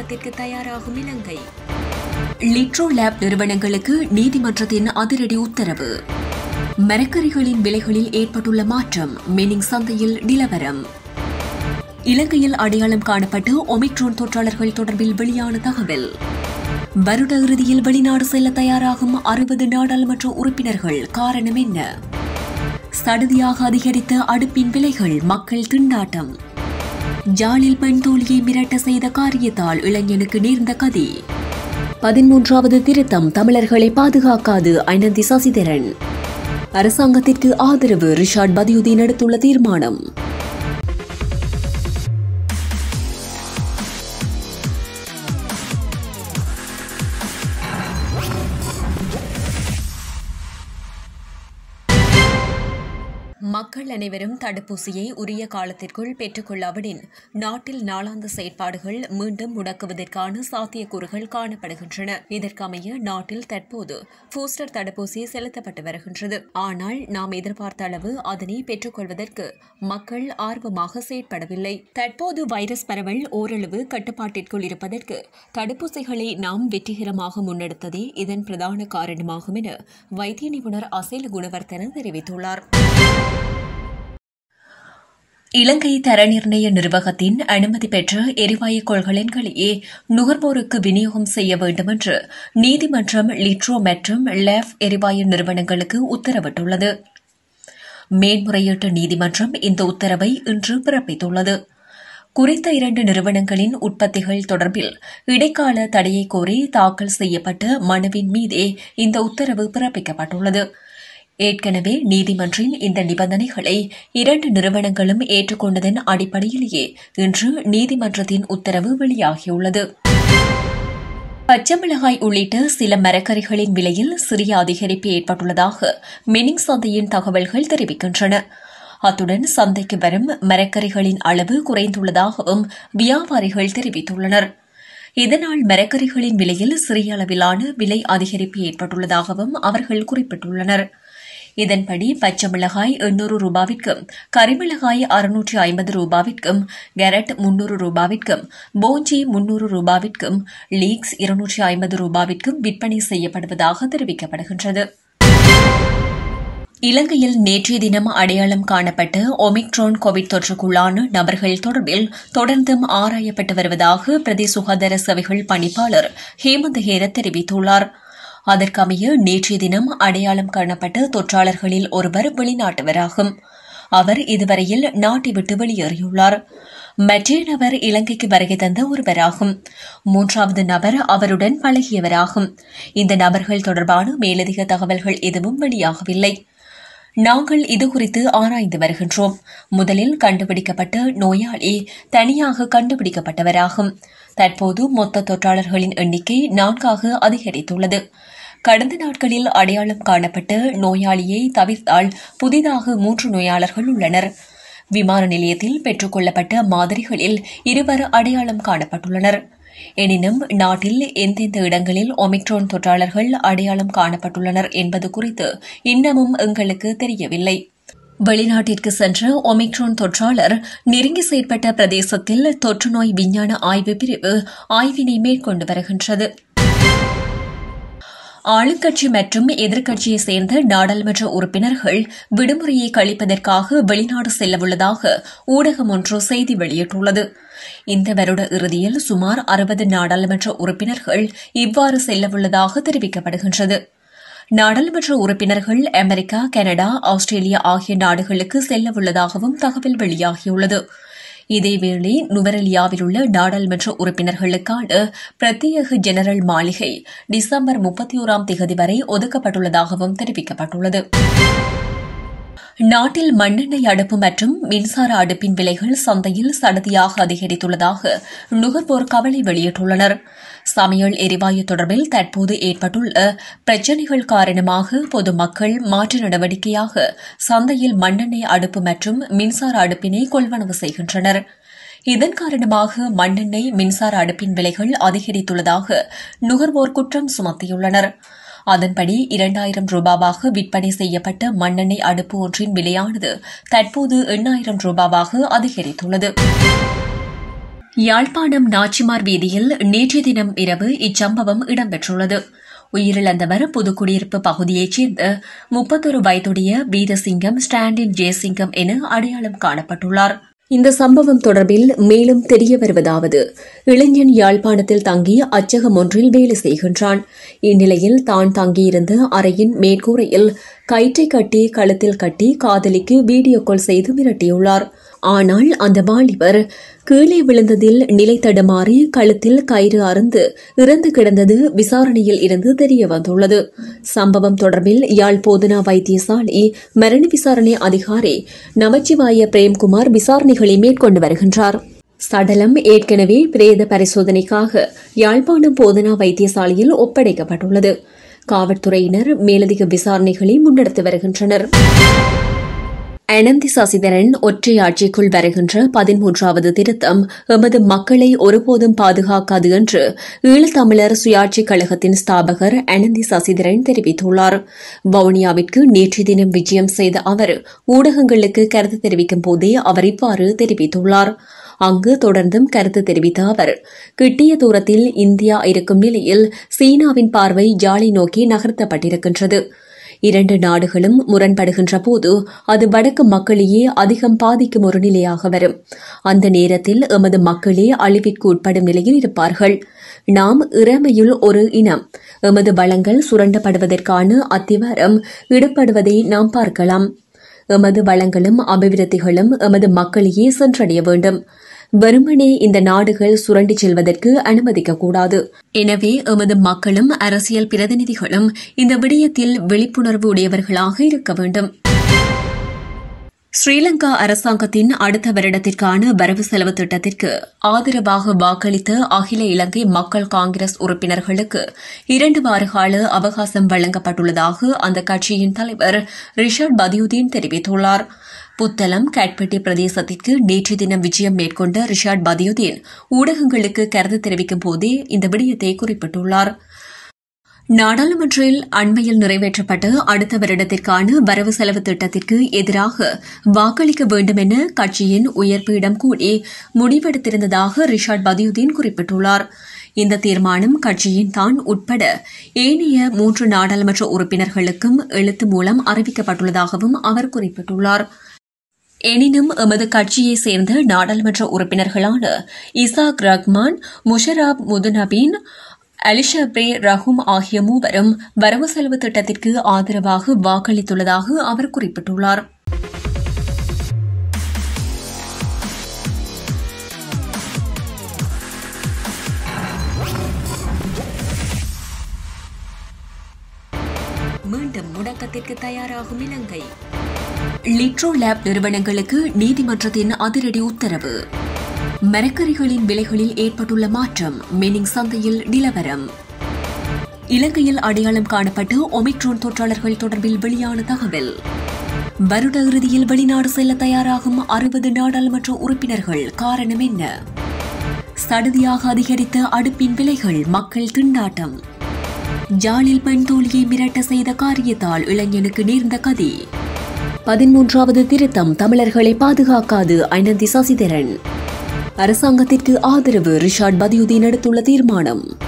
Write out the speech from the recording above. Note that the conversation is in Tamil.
யுத்தத்திற்கு தயாராகும் இலங்கை லிட்ரோ லேப் நிறுவனங்களுக்கு நீதிமன்றத்தின் அதிரடி உத்தரவு மரக்கறிகளின் விலைகளில் ஏற்பட்டுள்ள மாற்றம் மினிங் சந்தையில் நிலவரம் இலங்கையில் அடையாளம் காணப்பட்டு ஒமிக்ரோன் தொற்றாளர்கள் தொடர்பில் வெளியான தகவல் வருட இறுதியில் வெளிநாடு செல்ல தயாராகும் அறுபது நாடாளுமன்ற உறுப்பினர்கள் காரணம் என்ன சடுதியாக அதிகரித்த அடுப்பின் விலைகள் மக்கள் திண்டாட்டம் ஜாலில் பெண் தோழியை மிரட்ட செய்த காரியத்தால் இளைஞனுக்கு நேர்ந்த கதி பதிமூன்றாவது திருத்தம் தமிழர்களை பாதுகாக்காது ஐநந்தி சசிதரன் அரசாங்கத்திற்கு ஆதரவு ரிஷாட் பதியுதீன் எடுத்துள்ள தீர்மானம் மக்கள் அனைவரும் தடுப்பூசியை உரிய காலத்திற்குள் பெற்றுக்கொள்ளாவிடின் நாட்டில் நாளாந்த செயற்பாடுகள் மீண்டும் முடக்குவதற்கான சாத்தியக்கூறுகள் காணப்படுகின்றன இதற்கமைய நாட்டில் தற்போது பூஸ்டர் தடுப்பூசி செலுத்தப்பட்டு வருகின்றது ஆனால் நாம் எதிர்பார்த்த அளவு அதனை பெற்றுக்கொள்வதற்கு மக்கள் ஆர்வமாக செயற்படவில்லை தற்போது வைரஸ் பரவல் ஓரளவு கட்டுப்பாட்டிற்குள் இருப்பதற்கு தடுப்பூசிகளை நாம் வெற்றிகரமாக முன்னெடுத்ததே இதன் பிரதான காரணமாகும் என வைத்திய நிபுணர் அசேல குணவர்த்தன தெரிவித்துள்ளார் இலங்கை தர நிர்ணய நிர்வாகத்தின் அனுமதி பெற்ற எரிவாயு கொள்கலன்களையே நுகர்வோருக்கு விநியோகம் செய்ய வேண்டும் என்று நீதிமன்றம் லிட்ரோ மற்றும் லேப் எரிவாயு நிறுவனங்களுக்கு உத்தரவிட்டுள்ளது மேன்முறையீட்டு நீதிமன்றம் இந்த உத்தரவை இன்று பிறப்பித்துள்ளது குறித்த இரண்டு நிறுவனங்களின் உற்பத்திகள் தொடர்பில் இடைக்கால தடையை கோரி தாக்கல் செய்யப்பட்ட மனுவின் மீதே இந்த உத்தரவு பிறப்பிக்கப்பட்டுள்ளது ஏற்கனவே நீதிமன்றின் இந்த நிபந்தனைகளை இரண்டு நிறுவனங்களும் ஏற்றுக்கொண்டதன் அடிப்படையிலேயே இன்று நீதிமன்றத்தின் உத்தரவு வெளியாகியுள்ளது பச்சைமிளகாய் உள்ளிட்ட சில மரக்கறிகளின் விலையில் சிறிய அதிகரிப்பு ஏற்பட்டுள்ளதாக மினிங் சந்தையின் தகவல்கள் தெரிவிக்கின்றன அத்துடன் சந்தைக்கு வரும் மரக்கறிகளின் அளவு குறைந்துள்ளதாகவும் வியாபாரிகள் தெரிவித்துள்ளனர் இதனால் மரக்கறிகளின் விலையில் சிறிய அளவிலான விலை அதிகரிப்பு ஏற்பட்டுள்ளதாகவும் அவர்கள் குறிப்பிட்டுள்ளனர் இதன்படி பச்சை மிளகாய் எண்ணூறு ரூபாவிற்கும் கரிமிளகாய் அறுநூற்றி ஐம்பது ரூபாவிற்கும் கேரட் முன்னூறு ரூபாவிற்கும் போஞ்சி முன்னூறு ரூபாவிற்கும் லீக்ஸ் இருநூற்றி ஐம்பது ரூபாவிற்கும் விற்பனை செய்யப்படுவதாக தெரிவிக்கப்படுகின்றது இலங்கையில் நேற்றைய தினம் அடையாளம் காணப்பட்ட ஒமிக்ரோன் கோவிட் தொற்றுக்குள்ளான நபர்கள் தொடர்பில் தொடர்ந்தும் ஆராயப்பட்டு வருவதாக பிரதி சுகாதார சேவைகள் பணிப்பாளர் ஹேமந்த் ஹேரத் தெரிவித்துள்ளார் அதற்கமைய நேற்றைய தினம் அடையாளம் காணப்பட்ட தொற்றாளர்களில் ஒருவர் வெளிநாட்டவராகும் அவர் இதுவரையில் நாட்டை விட்டு வெளியேறியுள்ளார் மற்றே நபர் இலங்கைக்கு வருகை தந்த ஒருவராகும் மூன்றாவது நபர் அவருடன் பழகியவராகும் இந்த நபர்கள் தொடர்பான மேலதிக தகவல்கள் எதுவும் வெளியாகவில்லை நாங்கள் இதுகுறித்து ஆராய்ந்து வருகின்றோம் முதலில் கண்டுபிடிக்கப்பட்ட நோயாளி தனியாக கண்டுபிடிக்கப்பட்டவராகும் தற்போது மொத்த தொற்றாளர்களின் எண்ணிக்கை நான்காக அதிகரித்துள்ளது கடந்த நாட்களில் அடையாளம் காணப்பட்ட நோயாளியை தவிர்த்தால் புதிதாக மூன்று நோயாளர்கள் உள்ளனர் விமான நிலையத்தில் பெற்றுக் கொள்ளப்பட்ட மாதிரிகளில் இருவர் அடையாளம் காணப்பட்டுள்ளனர் எனினும் நாட்டில் எந்தெந்த இடங்களில் ஒமிக்ரோன் தொற்றாளர்கள் அடையாளம் காணப்பட்டுள்ளனர் என்பது குறித்து இன்னமும் எங்களுக்கு தெரியவில்லை வெளிநாட்டிற்கு சென்ற ஒமிக்ரோன் தொற்றாளர் நெருங்கி செயற்பட்ட பிரதேசத்தில் தொற்றுநோய் விஞ்ஞான ஆய்வு பிரிவு ஆய்வினை மேற்கொண்டு வருகின்றது ஆளுங்கட்சி மற்றும் எதிர்க்கட்சியை சேர்ந்த நாடாளுமன்ற உறுப்பினர்கள் விடுமுறையை கழிப்பதற்காக வெளிநாடு செல்லவுள்ளதாக ஊடகம் ஒன்று செய்தி வெளியிட்டுள்ளது இந்த வருட இறுதியில் சுமார் அறுபது நாடாளுமன்ற உறுப்பினர்கள் இவ்வாறு செல்லவுள்ளதாக தெரிவிக்கப்படுகின்றது நாடாளுமன்ற உறுப்பினர்கள் அமெரிக்கா கனடா ஆஸ்திரேலியா ஆகிய நாடுகளுக்கு செல்லவுள்ளதாகவும் தகவல் வெளியாகியுள்ளது இதேவேளை நுவரெலியாவில் உள்ள நாடாளுமன்ற உறுப்பினர்களுக்கான பிரத்யேக ஜெனரல் மாளிகை டிசம்பர் முப்பத்தி ஓராம் தேதி வரை ஒதுக்கப்பட்டுள்ளதாகவும் தெரிவிக்கப்பட்டுள்ளது நாட்டில் மண்ணெண்ணெய் அடுப்பு மற்றும் மின்சார அடுப்பின் விலைகள் சந்தையில் சடதியாக அதிகரித்துள்ளதாக நுகர்வோர் கவலை வெளியிட்டுள்ளனர் சமையல் எரிவாயு தொடர்பில் தற்போது ஏற்பட்டுள்ள பிரச்சினைகள் காரணமாக பொதுமக்கள் மாற்று நடவடிக்கையாக சந்தையில் மண்ணெண்ணெய் அடுப்பு மற்றும் மின்சார அடுப்பினை கொள்வனவு செய்கின்றனர் இதன் காரணமாக மண்ணெண்ணெய் மின்சார அடுப்பின் விலைகள் அதிகரித்துள்ளதாக நுகர்வோர் குற்றம் சுமத்தியுள்ளனர் அதன்படி இரண்டாயிரம் ரூபாவாக விற்பனை செய்யப்பட்ட மண்ணெண்ணெய் அடுப்பு ஒன்றின் விலையானது தற்போது எண்ணாயிரம் ரூபாவாக அதிகரித்துள்ளது யாழ்ப்பாணம் நாச்சிமார் வீதியில் நேற்றைய தினம் இரவு இச்சம்பவம் இடம்பெற்றுள்ளது உயிரிழந்தவர் புதுக்குடியிருப்பு பகுதியைச் சேர்ந்த முப்பத்தொரு வயதுடைய வீரசிங்கம் ஸ்டாண்டின் ஜெயசிங்கம் என அடையாளம் காணப்பட்டுள்ளார் இந்த சம்பவம் தொடர்பில் மேலும் தெரிய வருவதாவது இளைஞன் யாழ்ப்பாணத்தில் தங்கி அச்சகம் ஒன்றில் வேலை செய்கின்றான் இந்நிலையில் தான் தங்கியிருந்த அறையின் மேற்கூரையில் கயிற்றை கட்டி கழுத்தில் கட்டி காதலிக்கு வீடியோ கால் செய்து மிரட்டியுள்ளார் ஆனால் அந்த வாலிபர் கீழே விழுந்ததில் நிலை தடுமாறி கழுத்தில் கயிறு அருந்து இறந்து கிடந்தது விசாரணையில் இருந்து தெரிய வந்துள்ளது சம்பவம் தொடர்பில் யாழ் போதனா வைத்தியசாலை மரண விசாரணை அதிகாரி நமச்சிவாய பிரேம்குமார் விசாரணைகளை மேற்கொண்டு வருகின்றார் சடலம் ஏற்கனவே பிரேத பரிசோதனைக்காக யாழ்ப்பாணம் போதனா வைத்தியசாலையில் ஒப்படைக்கப்பட்டுள்ளது காவல்துறையினர் மேலதிக விசாரணைகளை முன்னெடுத்து வருகின்றனர் அனந்தி சசிதரன் ஒற்றை ஆட்சிக்குள் வருகின்ற பதிமூன்றாவது திருத்தம் எமது மக்களை ஒருபோதும் பாதுகாக்காது என்று ஈழத்தமிழர் சுயாட்சிக் கழகத்தின் ஸ்தாபகர் அனந்தி சசிதரன் தெரிவித்துள்ளார் வவுனியாவிற்கு நேற்று தினம் விஜயம் செய்த அவர் ஊடகங்களுக்கு கருத்து தெரிவிக்கும் போதே அவர் இவ்வாறு தெரிவித்துள்ளார் அங்கு தொடர்ந்தும் கருத்து தெரிவித்த அவர் கிட்டிய தூரத்தில் இந்தியா இருக்கும் நிலையில் சீனாவின் பார்வை ஜாலி நோக்கி நகர்த்தப்பட்டிருக்கின்றது இரண்டு நாடுகளும் முரண்படுகின்ற போது அது வடக்கு மக்களையே அதிகம் பாதிக்கும் ஒரு நிலையாக வரும் அந்த நேரத்தில் எமது மக்களே அழிவிற்கு உட்படும் நிலையில் இருப்பார்கள் நாம் இறமையுள் ஒரு இனம் எமது வளங்கள் சுரண்டப்படுவதற்கான அத்திவாரம் இடுபடுவதை நாம் பார்க்கலாம் எமது வளங்களும் அபிவிருத்திகளும் எமது மக்களையே சென்றடைய வேண்டும் வெறுமனே இந்த நாடுகள் சுரண்டிச் செல்வதற்கு அனுமதிக்கக்கூடாது எனவே எமது மக்களும் அரசியல் பிரதிநிதிகளும் இந்த விடயத்தில் விழிப்புணர்வு உடையவர்களாக இருக்க வேண்டும் ஸ்ரீலங்கா அரசாங்கத்தின் அடுத்த வருடத்திற்கான வரவு செலவு திட்டத்திற்கு ஆதரவாக வாக்களித்த அகில இலங்கை மக்கள் காங்கிரஸ் உறுப்பினர்களுக்கு இரண்டு வார கால அவகாசம் வழங்கப்பட்டுள்ளதாக அந்த கட்சியின் தலைவர் ரிஷாட் பதியுதீன் தெரிவித்துள்ளார் புத்தளம் கேட்பட்டி பிரதேசத்திற்கு நேற்று தினம் விஜயம் மேற்கொண்ட ரிஷாட் பதியுதீன் ஊடகங்களுக்கு கருத்து தெரிவிக்கும் போதே இந்த விடயத்தை குறிப்பிட்டுள்ளார் நாடாளுமன்றில் அண்மையில் நிறைவேற்றப்பட்ட அடுத்த வருடத்திற்கான வரவு செலவு திட்டத்திற்கு எதிராக வாக்களிக்க வேண்டும் என கட்சியின் உயர்பீடம் கூடி முடிவெடுத்திருந்ததாக ரிஷாட் பதியுதீன் குறிப்பிட்டுள்ளார் இந்த தீர்மானம் கட்சியின் தான் உட்பட ஏனைய மூன்று நாடாளுமன்ற உறுப்பினர்களுக்கும் எழுத்து மூலம் அறிவிக்கப்பட்டுள்ளதாகவும் அவர் குறிப்பிட்டுள்ளார் எனினும் எமது கட்சியைச் சேர்ந்த நாடாளுமன்ற உறுப்பினர்களான இசாக் ரஹ்மான் முஷராப் முதுநபீன் அலிஷப்ரே ரஹூம் ஆகிய மூவரும் வரவு செலவு திட்டத்திற்கு ஆதரவாக வாக்களித்துள்ளதாக அவர் குறிப்பிட்டுள்ளார் மீண்டும் முடக்கத்திற்கு தயாராகும் இலங்கை லிட்ரோ லேப் நிறுவனங்களுக்கு நீதிமன்றத்தின் அதிரடி உத்தரவு மரக்கறிகளின் விலைகளில் ஏற்பட்டுள்ள மாற்றம் மினிங் சந்தையில் நிலவரம் இலங்கையில் அடையாளம் காணப்பட்டு ஒமிக்ரோன் தொற்றாளர்கள் தொடர்பில் வெளியான தகவல் வருட இறுதியில் வெளிநாடு செல்ல தயாராகும் அறுபது நாடாளுமன்ற உறுப்பினர்கள் காரணம் என்ன சடுதியாக அதிகரித்த அடுப்பின் விலைகள் மக்கள் திண்டாட்டம் ஜாலில் பெண் தோழியை மிரட்ட செய்த காரியத்தால் இளைஞனுக்கு நேர்ந்த கதி பதிமூன்றாவது திருத்தம் தமிழர்களை பாதுகாக்காது அனந்தி சசிதரன் அரசாங்கத்திற்கு ஆதரவு ரிஷாட் பதியுதீன் எடுத்துள்ள தீர்மானம்